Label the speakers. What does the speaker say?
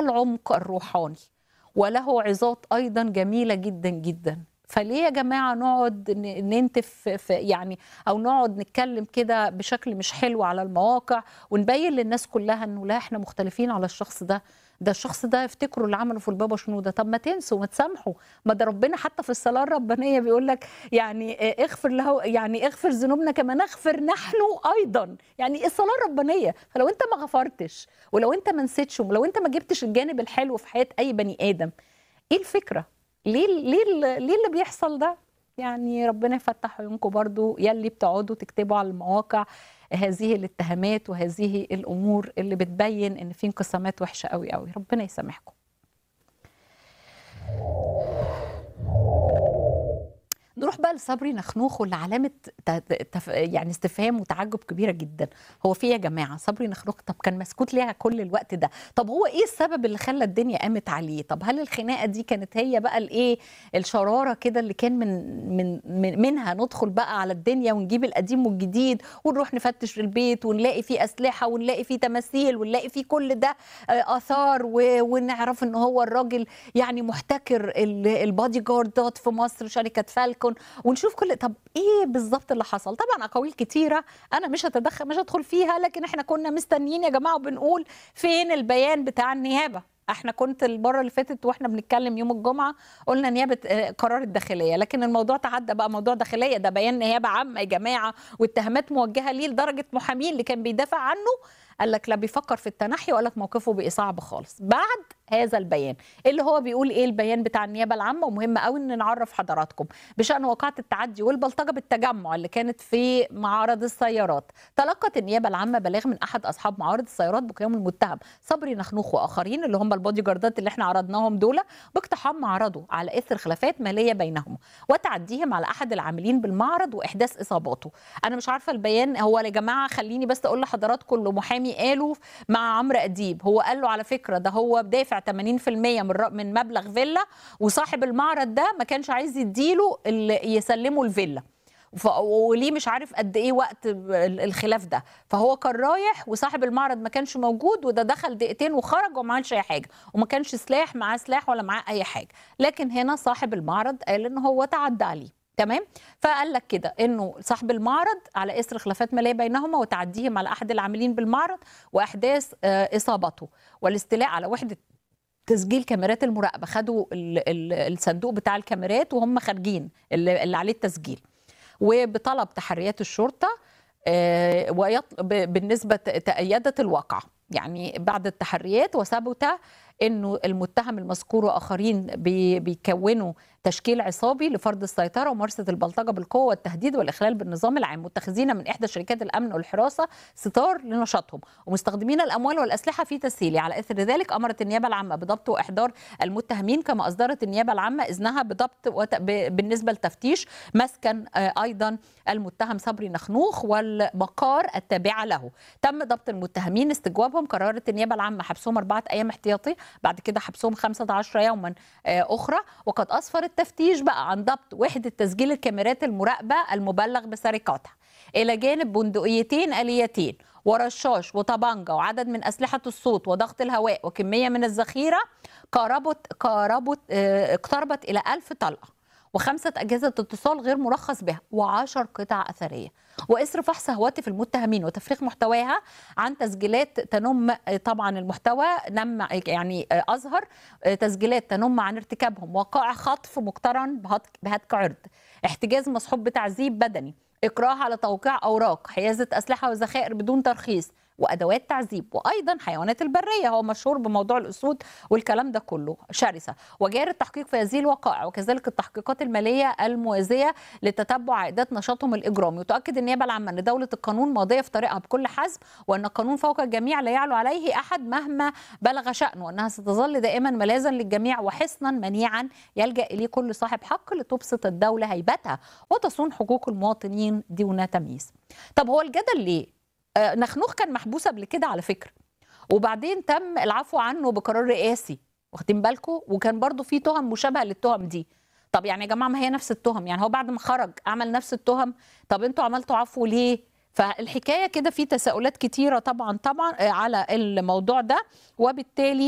Speaker 1: العمق الروحاني وله عظات ايضا جميله جدا جدا فليه يا جماعه نقعد ن- ننتف في يعني او نقعد نتكلم كده بشكل مش حلو على المواقع ونبين للناس كلها انه لا احنا مختلفين على الشخص ده ده الشخص ده افتكروا اللي عمله في البابا شنودة طب ما تنسوا ما تسامحوا ما ده ربنا حتى في الصلاه الربانيه بيقول لك يعني آه، اغفر له يعني اغفر ذنوبنا كما نغفر نحن ايضا يعني الصلاه الربانيه فلو انت ما غفرتش ولو انت ما نسيتش ولو انت ما جبتش الجانب الحلو في حياه اي بني ادم ايه الفكره ليه ليه ليه اللي بيحصل ده يعني ربنا يفتح عيونكم برضو يلي بتقعدوا تكتبوا على المواقع هذه الاتهامات وهذه الامور اللي بتبين ان في انقسامات وحشه قوي قوي ربنا يسامحكم نروح بقى لصبري نخنوخ واللي علامه ت- تف... يعني استفهام وتعجب كبيره جدا هو في يا جماعه صبري نخنوخ طب كان مسكوت ليها كل الوقت ده طب هو ايه السبب اللي خلى الدنيا قامت عليه طب هل الخناقه دي كانت هي بقى الايه الشراره كده اللي كان من, من من منها ندخل بقى على الدنيا ونجيب القديم والجديد ونروح نفتش في البيت ونلاقي فيه اسلحه ونلاقي فيه تماثيل ونلاقي فيه كل ده آه، اثار و- ونعرف ان هو الراجل يعني محتكر ال- البادي جاردات في مصر شركه فالكون ونشوف كل طب ايه بالظبط اللي حصل طبعا اقاويل كتيره انا مش هتدخل مش هدخل فيها لكن احنا كنا مستنيين يا جماعه وبنقول فين البيان بتاع النيابه احنا كنت المره اللي فاتت واحنا بنتكلم يوم الجمعه قلنا نيابه آه، قرار الداخليه لكن الموضوع تعدى بقى موضوع داخليه ده بيان نيابه عامه يا جماعه واتهامات موجهه ليه لدرجه محامين اللي كان بيدافع عنه قال لك لا بيفكر في التنحي وقال لك موقفه بقى صعب خالص بعد هذا البيان اللي هو بيقول ايه البيان بتاع النيابه العامه ومهم قوي ان نعرف حضراتكم بشان واقعه التعدي والبلطجه بالتجمع اللي كانت في معارض السيارات تلقت النيابه العامه بلاغ من احد اصحاب معارض السيارات بقيام المتهم صبري نخنوخ واخرين اللي هم البودي جاردات اللي احنا عرضناهم دول باقتحام معرضه على اثر خلافات ماليه بينهم وتعديهم على احد العاملين بالمعرض واحداث اصاباته انا مش عارفه البيان هو يا جماعه خليني بس اقول لحضراتكم اللي محامي قاله مع عمرو اديب هو قال له على فكره ده هو دافع 80% من ر- من مبلغ فيلا وصاحب المعرض ده ما كانش عايز يديله ال- يسلمه الفيلا ف... وليه مش عارف قد ايه وقت ال- الخلاف ده فهو كان رايح وصاحب المعرض ما كانش موجود وده دخل دقيقتين وخرج وما عملش اي حاجه وما كانش سلاح معاه سلاح ولا معاه اي حاجه لكن هنا صاحب المعرض قال ان هو تعدى عليه تمام فقال لك كده انه صاحب المعرض على اثر خلافات ماليه بينهما وتعديهم على احد العاملين بالمعرض واحداث آه، اصابته والاستيلاء على وحده تسجيل كاميرات المراقبه خدوا ال- ال- الصندوق بتاع الكاميرات وهم خارجين اللي اللي عليه التسجيل وبطلب تحريات الشرطه آه، ويط- ب- بالنسبه ت- تأيدت الواقعة يعني بعد التحريات وثبت انه المتهم المذكور واخرين بي- بيكونوا تشكيل عصابي لفرض السيطره وممارسه البلطجه بالقوه والتهديد والاخلال بالنظام العام متخذين من احدى شركات الامن والحراسه ستار لنشاطهم ومستخدمين الاموال والاسلحه في تسهيله على اثر ذلك امرت النيابه العامه بضبط واحضار المتهمين كما اصدرت النيابه العامه اذنها بضبط وت... ب... بالنسبه لتفتيش مسكن آه، ايضا المتهم صبري نخنوخ والمقار التابعه له تم ضبط المتهمين استجوابهم قررت النيابه العامه حبسهم اربعه ايام احتياطي بعد كده حبسهم 15 يوما آه، اخرى وقد اسفر التفتيش بقى عن ضبط وحده تسجيل الكاميرات المراقبه المبلغ بسرقتها الى جانب بندقيتين اليتين ورشاش وطبنجه وعدد من اسلحه الصوت وضغط الهواء وكميه من الذخيره قاربت قاربت آه، اقتربت الى ألف طلقه وخمسة أجهزة اتصال غير مرخص بها وعشر قطع أثرية وإسر فحص هواتف المتهمين وتفريغ محتواها عن تسجيلات تنم طبعا المحتوى نم يعني أظهر تسجيلات تنم عن ارتكابهم وقائع خطف مقترن بهتك بهتك عرض احتجاز مصحوب بتعذيب بدني إكراه على توقيع أوراق حيازة أسلحة وذخائر بدون ترخيص وادوات تعذيب وايضا حيوانات البريه هو مشهور بموضوع الاسود والكلام ده كله شرسه وجاري التحقيق في هذه الوقائع وكذلك التحقيقات الماليه الموازيه لتتبع عائدات نشاطهم الاجرامي وتؤكد النيابه العامه ان دوله القانون ماضيه في طريقها بكل حزم وان القانون فوق الجميع لا يعلو عليه احد مهما بلغ شانه وانها ستظل دائما ملاذا للجميع وحصنا منيعا يلجا اليه كل صاحب حق لتبسط الدوله هيبتها وتصون حقوق المواطنين دون تمييز طب هو الجدل ليه آه، نخنوخ كان محبوس قبل كده على فكره وبعدين تم العفو عنه بقرار رئاسي واخدين بالكم وكان برضو في تهم مشابهه للتهم دي طب يعني يا جماعه ما هي نفس التهم يعني هو بعد ما خرج عمل نفس التهم طب انتوا عملتوا عفو ليه فالحكايه كده في تساؤلات كتيره طبعا طبعا آه، على الموضوع ده وبالتالي